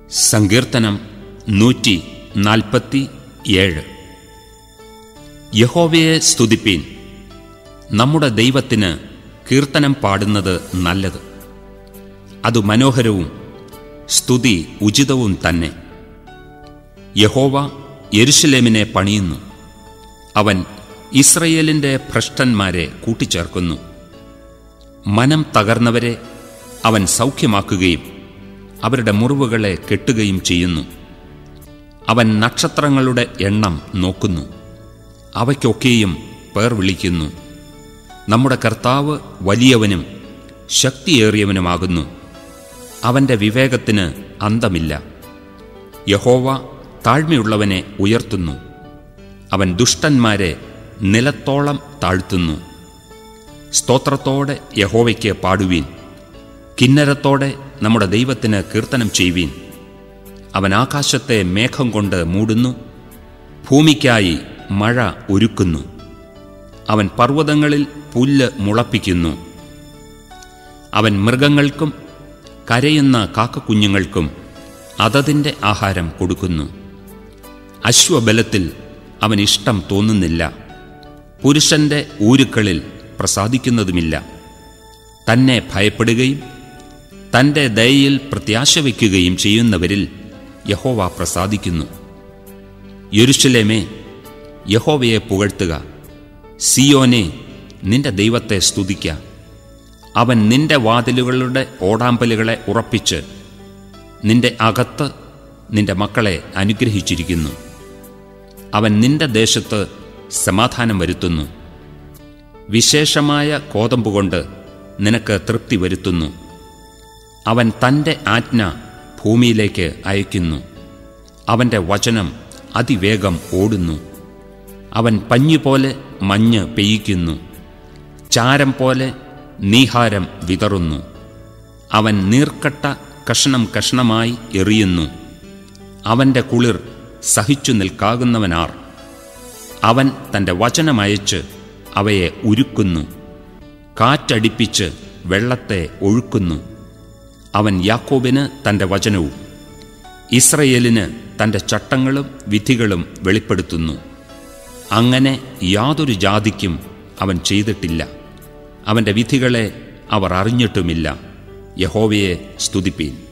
സങ്കീർത്തനം നൂറ്റി നാൽപ്പത്തി ഏഴ് യഹോവയെ സ്തുതിപ്പീൻ നമ്മുടെ ദൈവത്തിന് കീർത്തനം പാടുന്നത് നല്ലത് അത് മനോഹരവും സ്തുതി ഉചിതവും തന്നെ യഹോവ യെരുഷലേമിനെ പണിയുന്നു അവൻ ഇസ്രയേലിൻ്റെ ഭ്രഷ്ടന്മാരെ കൂട്ടിച്ചേർക്കുന്നു മനം തകർന്നവരെ അവൻ സൗഖ്യമാക്കുകയും അവരുടെ മുറിവുകളെ കെട്ടുകയും ചെയ്യുന്നു അവൻ നക്ഷത്രങ്ങളുടെ എണ്ണം നോക്കുന്നു അവയ്ക്കൊക്കെയും പേർ വിളിക്കുന്നു നമ്മുടെ കർത്താവ് വലിയവനും ശക്തിയേറിയവനുമാകുന്നു അവൻ്റെ വിവേകത്തിന് അന്തമില്ല യഹോവ താഴ്മയുള്ളവനെ ഉയർത്തുന്നു അവൻ ദുഷ്ടന്മാരെ നിലത്തോളം താഴ്ത്തുന്നു സ്തോത്രത്തോടെ യഹോവയ്ക്ക് പാടുവീൻ കിന്നരത്തോടെ നമ്മുടെ ദൈവത്തിന് കീർത്തനം ചെയ്യുവീൻ അവൻ ആകാശത്തെ മേഘം കൊണ്ട് മൂടുന്നു ഭൂമിക്കായി മഴ ഒരുക്കുന്നു അവൻ പർവ്വതങ്ങളിൽ പുല്ല് മുളപ്പിക്കുന്നു അവൻ മൃഗങ്ങൾക്കും കരയുന്ന കാക്കക്കുഞ്ഞുങ്ങൾക്കും അതതിൻ്റെ ആഹാരം കൊടുക്കുന്നു അശ്വബലത്തിൽ അവൻ ഇഷ്ടം തോന്നുന്നില്ല പുരുഷന്റെ ഊരുക്കളിൽ പ്രസാദിക്കുന്നതുമില്ല തന്നെ ഭയപ്പെടുകയും തൻ്റെ ദയയിൽ പ്രത്യാശ വയ്ക്കുകയും ചെയ്യുന്നവരിൽ യഹോവ പ്രസാദിക്കുന്നു യെരുഷലേമേ യഹോവയെ പുകഴ്ത്തുക സിയോനെ നിന്റെ ദൈവത്തെ സ്തുതിക്ക അവൻ നിന്റെ വാതിലുകളുടെ ഓടാമ്പലുകളെ ഉറപ്പിച്ച് നിന്റെ അകത്ത് നിന്റെ മക്കളെ അനുഗ്രഹിച്ചിരിക്കുന്നു അവൻ നിന്റെ ദേശത്ത് സമാധാനം വരുത്തുന്നു വിശേഷമായ കോതമ്പുകൊണ്ട് നിനക്ക് തൃപ്തി വരുത്തുന്നു അവൻ തൻ്റെ ആജ്ഞ ഭൂമിയിലേക്ക് അയക്കുന്നു അവൻ്റെ വചനം അതിവേഗം ഓടുന്നു അവൻ പഞ്ഞുപോലെ മഞ്ഞ് പെയ്യിക്കുന്നു ചാരം പോലെ നീഹാരം വിതറുന്നു അവൻ നീർക്കട്ട കഷണം കഷണമായി എറിയുന്നു അവൻ്റെ കുളിർ സഹിച്ചു നിൽക്കാകുന്നവനാർ അവൻ തൻ്റെ വചനമയച്ച് അവയെ ഉരുക്കുന്നു കാറ്റടിപ്പിച്ച് വെള്ളത്തെ ഒഴുക്കുന്നു അവൻ യാക്കോബിന് തൻ്റെ വചനവും ഇസ്രയേലിന് തൻ്റെ ചട്ടങ്ങളും വിധികളും വെളിപ്പെടുത്തുന്നു അങ്ങനെ യാതൊരു ജാതിക്കും അവൻ ചെയ്തിട്ടില്ല അവൻ്റെ വിധികളെ അവർ അറിഞ്ഞിട്ടുമില്ല യഹോവയെ സ്തുതിപ്പീൻ